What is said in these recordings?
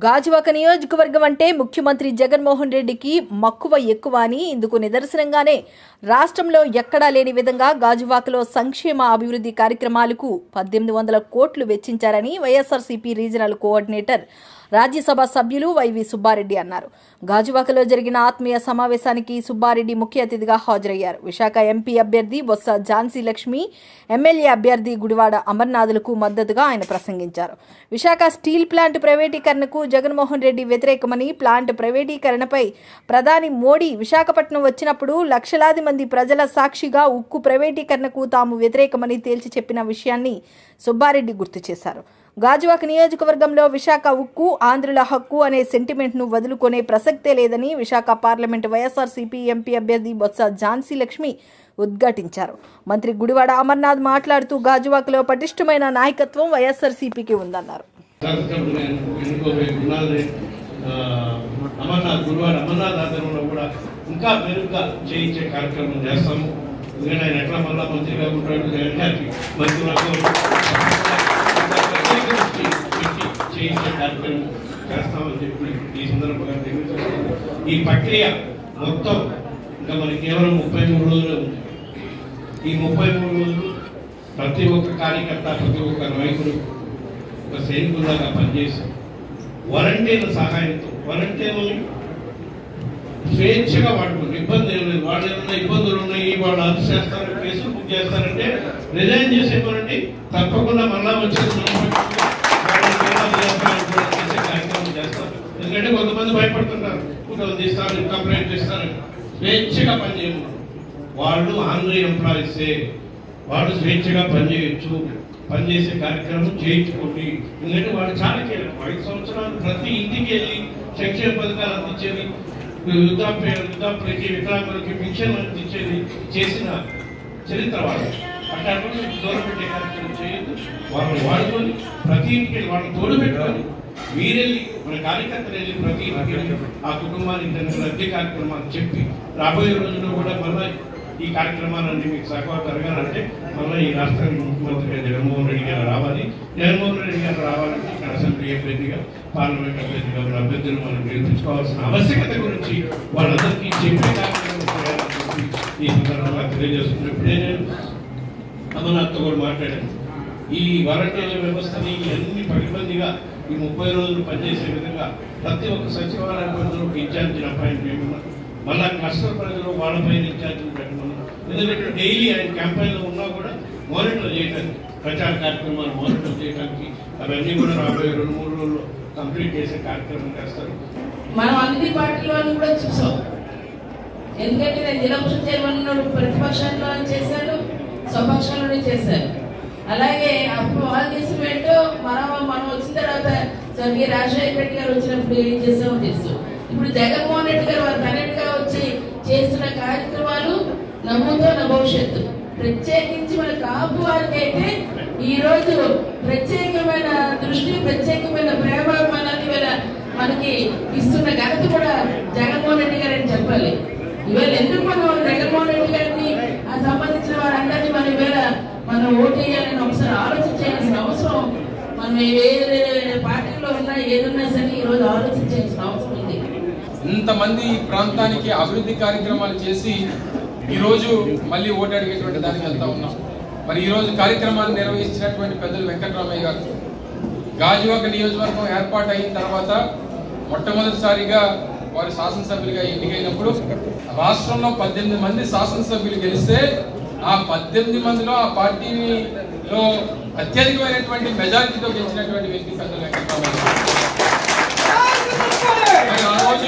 గాజువాక నియోజకవర్గం అంటే ముఖ్యమంత్రి జగన్మోహన్ రెడ్డికి మక్కువ ఎక్కువ అని ఇందుకు నిదర్శనంగానే రాష్ట్రంలో ఎక్కడా లేని విధంగా గాజువాకలో సంక్షేమ అభివృద్ధి కార్యక్రమాలకు పద్దెనిమిది వందల కోట్లు వెచ్చించారని వైఎస్ఆర్సీపీ రీజనల్ కోఆర్డినేటర్ రాజ్యసభ సభ్యులు వైవి సుబ్బారెడ్డి అన్నారు గాజువాకలో జరిగిన ఆత్మీయ సమావేశానికి సుబ్బారెడ్డి ముఖ్య అతిథిగా హాజరయ్యారు విశాఖ ఎంపీ అభ్యర్థి బొత్స ఝాన్సీ లక్ష్మి ఎమ్మెల్యే అభ్యర్థి గుడివాడ అమర్నాథులకు మద్దతుగా ఆయన ప్రసంగించారు విశాఖ స్టీల్ ప్లాంట్ ప్రైవేటీకరణకు జగన్మోహన్ రెడ్డి వ్యతిరేకమని ప్లాంట్ ప్రైవేటీకరణపై ప్రధాని మోడీ విశాఖపట్నం వచ్చినప్పుడు లక్షలాది మంది ప్రజల సాక్షిగా ఉక్కు ప్రైవేటీకరణకు తాము వ్యతిరేకమని తేల్చి చెప్పిన విషయాన్ని సుబ్బారెడ్డి గుర్తు చేశారు గాజువాక నియోజకవర్గంలో విశాఖ ఉక్కు ఆంధ్రుల హక్కు అనే సెంటిమెంట్ను వదులుకునే ప్రసక్తే లేదని విశాఖ పార్లమెంట్ వైఎస్ఆర్సీపీ ఎంపీ అభ్యర్థి బొత్స ఝాన్సీ లక్ష్మి ఉద్ఘాటించారు మంత్రి గుడివాడ అమర్నాథ్ మాట్లాడుతూ గాజువాకలో పటిష్టమైన నాయకత్వం వైఎస్ఆర్సీపీకి ఉందన్నారు శాసనసభ్యులు ఎన్నుకోబోయే గురునాథ్ ఆ, అమర్నాథ్ గురువారు అమర్నాథ్ ఆధ్వర్యంలో కూడా ఇంకా మెరుగ్గా చేయించే కార్యక్రమం చేస్తాము ఎందుకంటే ఆయన ఎట్లా మళ్ళా మంత్రిగా ఉంటాడు జగన్ గారికి మంత్రులకు ప్రత్యేక దృష్టి పెట్టి చేయించే కార్యక్రమం చేస్తామని చెప్పి ఈ సందర్భంగా తెలియజేస్తున్నాను ఈ ప్రక్రియ మొత్తం ఇంకా మనకి కేవలం ముప్పై మూడు రోజులే ఉంది ఈ ముప్పై మూడు రోజులు ప్రతి ఒక్క కార్యకర్త ప్రతి ఒక్క నాయకుడు ఒక సైనికుల్లాగా పనిచేసి వాలంటీర్ల సహాయంతో వాలంటీర్లని స్వేచ్ఛగా వాడుకుంటారు ఇబ్బంది ఏం లేదు వాళ్ళు ఏమైనా ఇబ్బందులు ఉన్నాయి వాళ్ళు అది చేస్తారు కేసులు బుక్ చేస్తారంటే రిజైన్ చేసేమనండి తప్పకుండా మళ్ళా వచ్చేది మనం పట్టుకుని వాళ్ళని మళ్ళా చేస్తామని కూడా చేసే కార్యక్రమం చేస్తాం ఎందుకంటే కొంతమంది భయపడుతుంటారు కుటుంబం తీస్తారు కంప్లైంట్ చేస్తారు స్వేచ్ఛగా పనిచేయము వాళ్ళు ఆంధ్ర ఎంప్లాయీసే వాళ్ళు స్వేచ్ఛగా పనిచేయొచ్చు పనిచేసే కార్యక్రమం చేయించుకోండి ఎందుకంటే వాళ్ళు చాలా కీలకం ఐదు సంవత్సరాలు ప్రతి ఇంటికి వెళ్ళి సంక్షేమ పథకాలు అందించేది వృద్ధాప్య వృద్ధాప్యులకి వికలాంగులకి పింఛన్ అందించేది చేసిన చరిత్ర వాళ్ళు అట్లాంటి దూరం పెట్టే కార్యక్రమం చేయొద్దు వాళ్ళని వాడుకొని ప్రతి ఇంటికి వెళ్ళి వాళ్ళని తోడు పెట్టుకొని మీరెళ్ళి మన కార్యకర్తలు వెళ్ళి ప్రతి ఇంటికి వెళ్ళి ఆ కుటుంబానికి దానికి లబ్ధి కార్యక్రమాలు చెప్పి రాబోయే రోజుల్లో కూడా మళ్ళీ ఈ కార్యక్రమాలన్నీ మీకు సహకారం జరగాలంటే మళ్ళీ ఈ రాష్ట్రానికి ముఖ్యమంత్రిగా జగన్మోహన్ రెడ్డి గారు రావాలి జగన్మోహన్ రెడ్డి గారు రావాలంటే ఇక్కడ అసెంబ్లీ అభ్యర్థిగా పార్లమెంట్ అభ్యర్థిగా మన అభ్యర్థులు మనం గెలిపించుకోవాల్సిన ఆవశ్యకత గురించి వాళ్ళందరికీ చెప్పే కార్యక్రమం చేయాలని చెప్పి ఈ సందర్భంగా తెలియజేస్తున్నాను ఇప్పుడే నేను అమర్నాథ్తో కూడా మాట్లాడాను ఈ వాలంటీర్ల వ్యవస్థని అన్ని పడిబందిగా ఈ ముప్పై రోజులు పనిచేసే విధంగా ప్రతి ఒక్క సచివాలయ పరిధిలో ఒక ఇన్ఛార్జిని అపాయింట్ చేయమన్నా మళ్ళా క్లస్టర్ పరిధిలో వాళ్ళపైన ఇన్ఛార్జిని పెట్టమన్నా ఎందుకంటే డైలీ ఆయన క్యాంపెయిన్లో ఉన్నా కూడా మానిటర్ చేయడానికి ప్రచార కార్యక్రమాలు మానిటర్ చేయడానికి అవన్నీ కూడా రాబోయే రెండు మూడు రోజుల్లో కంప్లీట్ చేసే కార్యక్రమం చేస్తారు మనం అన్ని పార్టీలను కూడా చూసాం ఎందుకంటే నేను జిల్లాపరిషత్ చైర్మన్ ఉన్నాడు ప్రతిపక్షంలో చేశాడు స్వపక్షంలోనే చేశాడు అలాగే అప్పుడు వాళ్ళు చేసిన వెంటో మనం మనం వచ్చిన తర్వాత స్వర్గీయ రాజశేఖర రెడ్డి గారు వచ్చినప్పుడు ఏం చేసామో తెలుసు ఇప్పుడు జగన్మోహన్ రెడ్డి గారు వారు తనటిగా వచ్చి చేస్తున్న కార్యక్రమాలు నమ్ముతో నా భవిష్యత్తు ప్రత్యేకించి మన కాపు వారికి అయితే ఈ రోజు ప్రత్యేకమైన దృష్టి ప్రత్యేకమైన ప్రేమాభిమానాన్ని ఇవాళ మనకి ఇస్తున్న ఘనత కూడా జగన్మోహన్ రెడ్డి గారు అని చెప్పాలి ఇవాళ ఎందుకు మనం జగన్మోహన్ రెడ్డి గారిని ఆ సంబంధించిన వారందరినీ మనం ఇవాళ మనం ఓటు వేయాలని ఒకసారి ఆలోచించాల్సిన అవసరం మనం ఏ పార్టీలో ఉన్నా ఏదున్నా సరే ఈ రోజు ఆలోచించాల్సిన అవసరం ఉంది ఇంతమంది ఈ ప్రాంతానికి అభివృద్ధి కార్యక్రమాలు చేసి ఈ రోజు మళ్ళీ ఓటు అడిగేటువంటి దానికి వెళ్తా ఉన్నాం మరి ఈ రోజు కార్యక్రమాలు నిర్వహించినటువంటి పెద్దలు వెంకటరామయ్య గారు గాజువాక నియోజకవర్గం ఏర్పాటు అయిన తర్వాత మొట్టమొదటిసారిగా వారు శాసనసభ్యులుగా ఎన్నికైనప్పుడు రాష్ట్రంలో పద్దెనిమిది మంది శాసనసభ్యులు గెలిస్తే ఆ పద్దెనిమిది మందిలో ఆ పార్టీలో అత్యధికమైనటువంటి మెజారిటీతో గెలిచినటువంటి వ్యక్తి పెద్దలు వెంకటరామయ్య గారు. మరి ఆ రోజు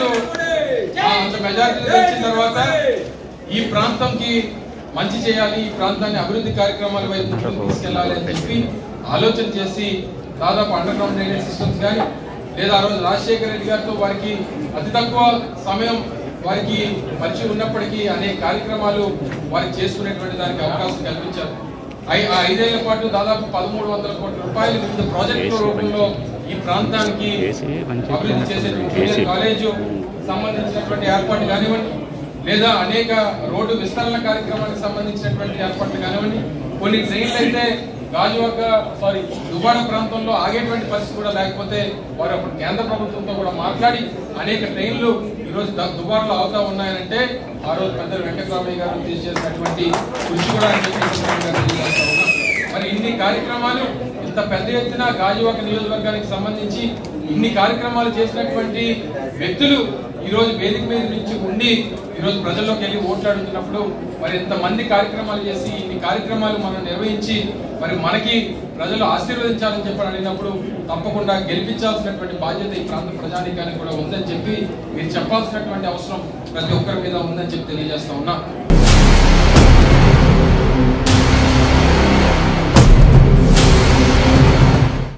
ఆ అంత మెజారిటీ వచ్చిన తర్వాత ఈ ప్రాంతంకి మంచి చేయాలి ఈ ప్రాంతాన్ని అభివృద్ధి కార్యక్రమాల వైపు ముందుకు తీసుకెళ్లాలి అని చెప్పి ఆలోచన చేసి దాదాపు అండర్ గ్రౌండ్ డ్రైనేజ్ సిస్టమ్స్ కానీ లేదా ఆ రోజు రాజశేఖర రెడ్డి గారితో వారికి అతి తక్కువ సమయం వారికి పరిచయం ఉన్నప్పటికీ అనేక కార్యక్రమాలు వారికి చేసుకునేటువంటి దానికి అవకాశం కల్పించారు ఐ- ఆ ఐదేళ్ల పాటు దాదాపు పదమూడు వందల కోట్ల రూపాయలు వివిధ ప్రాజెక్టుల రూపంలో ఈ ప్రాంతానికి అభివృద్ధి చేసేటువంటి జూనియర్ కాలేజు సంబంధించినటువంటి ఏర్పాటు కానివ్వండి లేదా అనేక రోడ్డు విస్తరణ కార్యక్రమానికి సంబంధించినటువంటి ఏర్పాట్లు కానివ్వండి కొన్ని ట్రైన్లు అయితే గాజువాక సారీ దుబారా ప్రాంతంలో ఆగేటువంటి పరిస్థితి కూడా లేకపోతే వారు అప్పుడు కేంద్ర ప్రభుత్వంతో కూడా మాట్లాడి అనేక ట్రైన్లు ఈరోజు ద- దుబారాలో అవుతా ఉన్నాయనంటే ఆ రోజు పెద్దలు వెంకటరామయ్య గారు చేసినటువంటి కృషి కూడా అని చెప్పి ఈ సందర్భంగా తెలియజేస్తా ఉన్నా. మరి ఇన్ని కార్యక్రమాలు ఇంత పెద్ద ఎత్తున గాజువాక నియోజకవర్గానికి సంబంధించి ఇన్ని కార్యక్రమాలు చేసినటువంటి వ్యక్తులు ఈ రోజు వేదిక మీద నుంచి ఉండి ఈ రోజు ప్రజల్లోకి వెళ్ళి ఓట్లాడుతున్నప్పుడు మరి ఇంతమంది కార్యక్రమాలు చేసి ఇన్ని కార్యక్రమాలు మనం నిర్వహించి మరి మనకి ప్రజలు ఆశీర్వదించాలని చెప్పి అడిగినప్పుడు తప్పకుండా గెలిపించాల్సినటువంటి బాధ్యత ఈ ప్రాంత ప్రజానికానికి కూడా ఉందని చెప్పి మీరు చెప్పాల్సినటువంటి అవసరం ప్రతి ఒక్కరి మీద ఉందని చెప్పి తెలియజేస్తా ఉన్నా